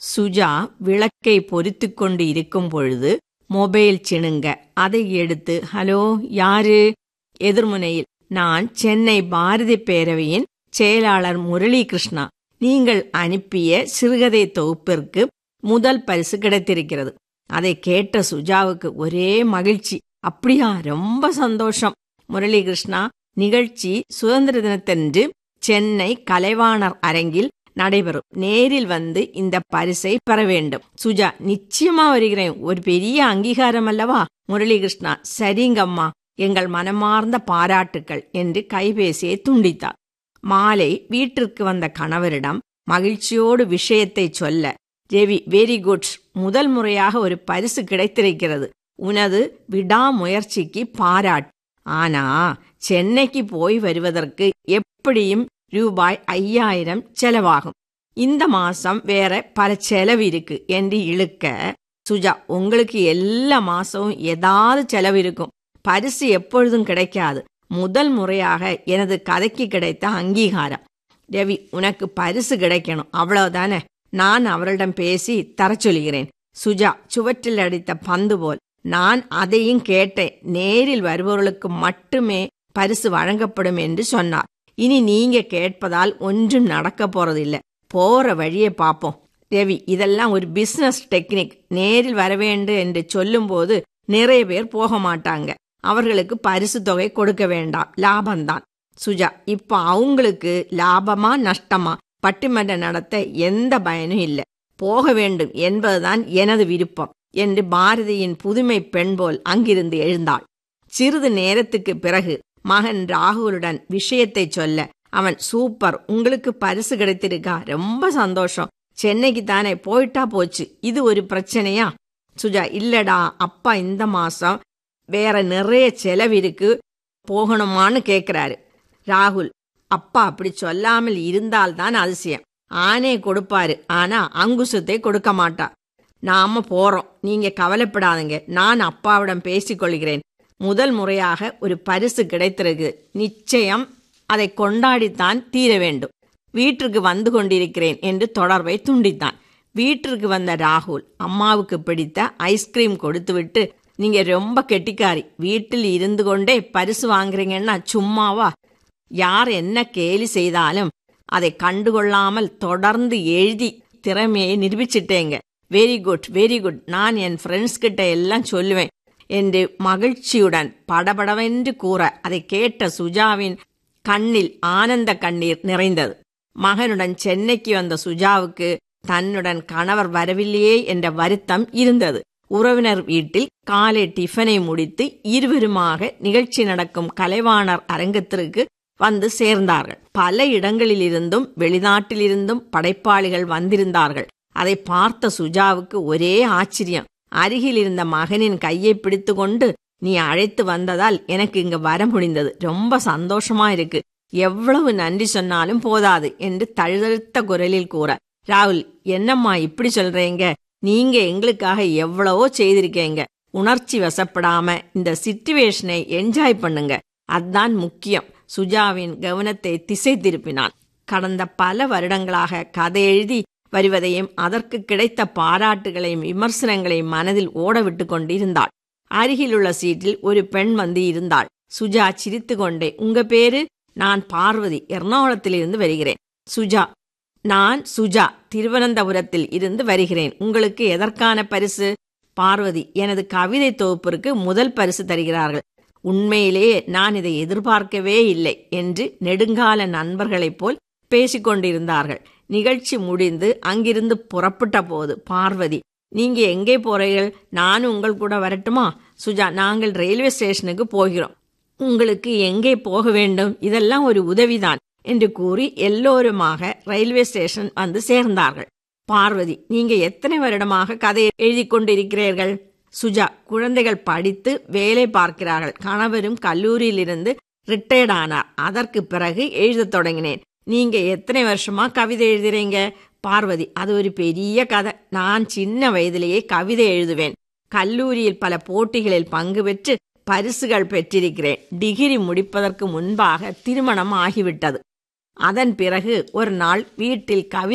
சுஜா விளக்கை பொறித்துக் கொண்டு இருக்கும் பொழுது மொபைல் சிணுங்க அதை எடுத்து ஹலோ யாரு எதிர்முனையில் நான் சென்னை பாரதி பேரவையின் செயலாளர் முரளி கிருஷ்ணா நீங்கள் அனுப்பிய சிறுகதை தொகுப்பிற்கு முதல் பரிசு கிடைத்திருக்கிறது அதை கேட்ட சுஜாவுக்கு ஒரே மகிழ்ச்சி அப்படியா ரொம்ப சந்தோஷம் முரளி கிருஷ்ணா நிகழ்ச்சி சுதந்திர தினத்தன்று சென்னை கலைவாணர் அரங்கில் நடைபெறும் நேரில் வந்து இந்த பரிசை பெற வேண்டும் சுஜா நிச்சயமா வருகிறேன் ஒரு பெரிய அங்கீகாரம் அல்லவா முரளி கிருஷ்ணா சரிங்கம்மா எங்கள் மனமார்ந்த பாராட்டுக்கள் என்று கைபேசியை துண்டித்தார் மாலை வீட்டிற்கு வந்த கணவரிடம் மகிழ்ச்சியோடு விஷயத்தை சொல்ல ரவி வெரி குட் முதல் முறையாக ஒரு பரிசு கிடைத்திருக்கிறது உனது விடாமுயற்சிக்கு பாராட்டு ஆனா சென்னைக்கு போய் வருவதற்கு எப்படியும் ரூபாய் ஐயாயிரம் செலவாகும் இந்த மாசம் வேற பல செலவு இருக்கு என்று இழுக்க சுஜா உங்களுக்கு எல்லா மாசமும் ஏதாவது செலவு இருக்கும் பரிசு எப்பொழுதும் கிடைக்காது முதல் முறையாக எனது கதைக்கு கிடைத்த அங்கீகாரம் ரவி உனக்கு பரிசு கிடைக்கணும் அவ்வளவுதானே நான் அவரிடம் பேசி தர சொல்கிறேன் சுஜா சுவற்றில் அடித்த பந்து போல் நான் அதையும் கேட்டேன் நேரில் வருபவர்களுக்கு மட்டுமே பரிசு வழங்கப்படும் என்று சொன்னார் இனி நீங்க கேட்பதால் ஒன்றும் நடக்க போறதில்லை போற வழியை பார்ப்போம் ரவி இதெல்லாம் ஒரு பிசினஸ் டெக்னிக் நேரில் வரவேண்டு என்று சொல்லும்போது நிறைய பேர் போக மாட்டாங்க அவர்களுக்கு பரிசு தொகை கொடுக்க வேண்டாம் லாபம்தான் சுஜா இப்ப அவங்களுக்கு லாபமா நஷ்டமா பட்டிமன்றம் நடத்த எந்த பயனும் இல்லை போக வேண்டும் என்பதுதான் எனது விருப்பம் என்று பாரதியின் புதுமை பெண் போல் அங்கிருந்து எழுந்தாள் சிறிது நேரத்துக்கு பிறகு மகன் ராகுலுடன் விஷயத்தை சொல்ல அவன் சூப்பர் உங்களுக்கு பரிசு கிடைத்திருக்கா ரொம்ப சந்தோஷம் சென்னைக்கு தானே போயிட்டா போச்சு இது ஒரு பிரச்சனையா சுஜா இல்லடா அப்பா இந்த மாசம் வேற நிறைய செலவிருக்கு போகணுமான்னு கேக்குறாரு ராகுல் அப்பா அப்படி சொல்லாமல் இருந்தால்தான் அதிசயம் ஆனே கொடுப்பாரு ஆனா அங்குசத்தை கொடுக்க மாட்டா நாம போறோம் நீங்க கவலைப்படாதீங்க நான் அப்பாவிடம் பேசிக்கொள்கிறேன் முதல் முறையாக ஒரு பரிசு கிடைத்திருக்கு நிச்சயம் அதை கொண்டாடித்தான் தீர வேண்டும் வீட்டிற்கு வந்து கொண்டிருக்கிறேன் என்று தொடர்பை துண்டித்தான் வீட்டிற்கு வந்த ராகுல் அம்மாவுக்கு பிடித்த ஐஸ்கிரீம் கொடுத்துவிட்டு நீங்க ரொம்ப கெட்டிக்காரி வீட்டில் இருந்து கொண்டே பரிசு வாங்குறீங்கன்னா சும்மாவா யார் என்ன கேலி செய்தாலும் அதை கண்டுகொள்ளாமல் தொடர்ந்து எழுதி திறமையை நிரூபிச்சிட்டேங்க வெரி குட் வெரி குட் நான் என் ஃப்ரெண்ட்ஸ் கிட்ட எல்லாம் சொல்லுவேன் என்று மகிழ்ச்சியுடன் படபடவென்று கூற அதை கேட்ட சுஜாவின் கண்ணில் ஆனந்த கண்ணீர் நிறைந்தது மகனுடன் சென்னைக்கு வந்த சுஜாவுக்கு தன்னுடன் கணவர் வரவில்லையே என்ற வருத்தம் இருந்தது உறவினர் வீட்டில் காலை டிஃபனை முடித்து இருவருமாக நிகழ்ச்சி நடக்கும் கலைவாணர் அரங்கத்திற்கு வந்து சேர்ந்தார்கள் பல இடங்களிலிருந்தும் வெளிநாட்டிலிருந்தும் படைப்பாளிகள் வந்திருந்தார்கள் அதை பார்த்த சுஜாவுக்கு ஒரே ஆச்சரியம் அருகில் இருந்த மகனின் கையை பிடித்து கொண்டு நீ அழைத்து வந்ததால் எனக்கு இங்க வர முடிந்தது ரொம்ப சந்தோஷமா இருக்கு எவ்வளவு நன்றி சொன்னாலும் போதாது என்று தழுதழுத்த குரலில் கூற ராகுல் என்னம்மா இப்படி சொல்றீங்க நீங்க எங்களுக்காக எவ்வளவோ செய்திருக்கீங்க உணர்ச்சி வசப்படாம இந்த சிச்சுவேஷனை என்ஜாய் பண்ணுங்க அதுதான் முக்கியம் சுஜாவின் கவனத்தை திசை திருப்பினான் கடந்த பல வருடங்களாக கதை எழுதி வருவதையும் அதற்கு கிடைத்த பாராட்டுகளையும் விமர்சனங்களையும் மனதில் ஓடவிட்டு கொண்டிருந்தாள் அருகிலுள்ள சீட்டில் ஒரு பெண் வந்து இருந்தாள் சுஜா சிரித்து கொண்டே உங்க பேரு நான் பார்வதி எர்ணாகுளத்திலிருந்து வருகிறேன் சுஜா நான் சுஜா திருவனந்தபுரத்தில் இருந்து வருகிறேன் உங்களுக்கு எதற்கான பரிசு பார்வதி எனது கவிதை தொகுப்பிற்கு முதல் பரிசு தருகிறார்கள் உண்மையிலேயே நான் இதை எதிர்பார்க்கவே இல்லை என்று நெடுங்கால நண்பர்களைப் போல் பேசிக்கொண்டிருந்தார்கள் நிகழ்ச்சி முடிந்து அங்கிருந்து புறப்பட்ட போது பார்வதி நீங்க எங்கே போறீர்கள் நானும் உங்கள் கூட வரட்டுமா சுஜா நாங்கள் ரயில்வே ஸ்டேஷனுக்கு போகிறோம் உங்களுக்கு எங்கே போக வேண்டும் இதெல்லாம் ஒரு உதவிதான் என்று கூறி எல்லோருமாக ரயில்வே ஸ்டேஷன் வந்து சேர்ந்தார்கள் பார்வதி நீங்க எத்தனை வருடமாக கதை எழுதி கொண்டிருக்கிறீர்கள் சுஜா குழந்தைகள் படித்து வேலை பார்க்கிறார்கள் கணவரும் கல்லூரியிலிருந்து ரிட்டையர்ட் ஆனார் அதற்கு பிறகு எழுதத் தொடங்கினேன் நீங்க எத்தனை வருஷமா கவிதை எழுதுறீங்க பார்வதி அது ஒரு பெரிய கதை நான் சின்ன வயதிலேயே கவிதை எழுதுவேன் கல்லூரியில் பல போட்டிகளில் பங்கு பெற்று பரிசுகள் பெற்றிருக்கிறேன் டிகிரி முடிப்பதற்கு முன்பாக திருமணம் ஆகிவிட்டது அதன் பிறகு ஒரு நாள் வீட்டில் கவிதை